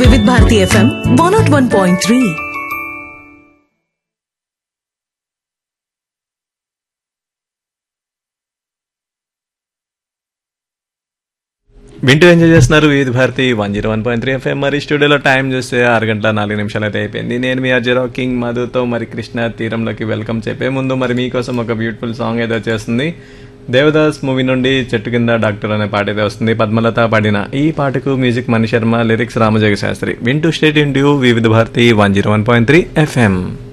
వివిధ Bharati FM one naught one point three వింటూ enjoy చేస్తున్నారు Vividh Bharati one zero one point three FM మరి స్టూడియోలో టైం చూస్తే ఆరు గంటల నాలుగు నిమిషాలు అయితే అయిపోయింది నేను మీ అజరో కింగ్ మధుతో మరి కృష్ణ తీరంలోకి వెల్కమ్ చెప్పే ముందు మరి మీకోసం ఒక బ్యూటిఫుల్ సాంగ్ అయితే వచ్చేస్తుంది దేవదాస్ మూవీ నుండి చెట్టు కింద డాక్టర్ అనే పాట అయితే వస్తుంది పద్మలత పాడిన ఈ పాటకు మ్యూజిక్ మణి శర్మ లిరిక్స్ రామజోగ శాస్త్రి వింటూ stay tuned to Vividh Bharati one zero one point three FM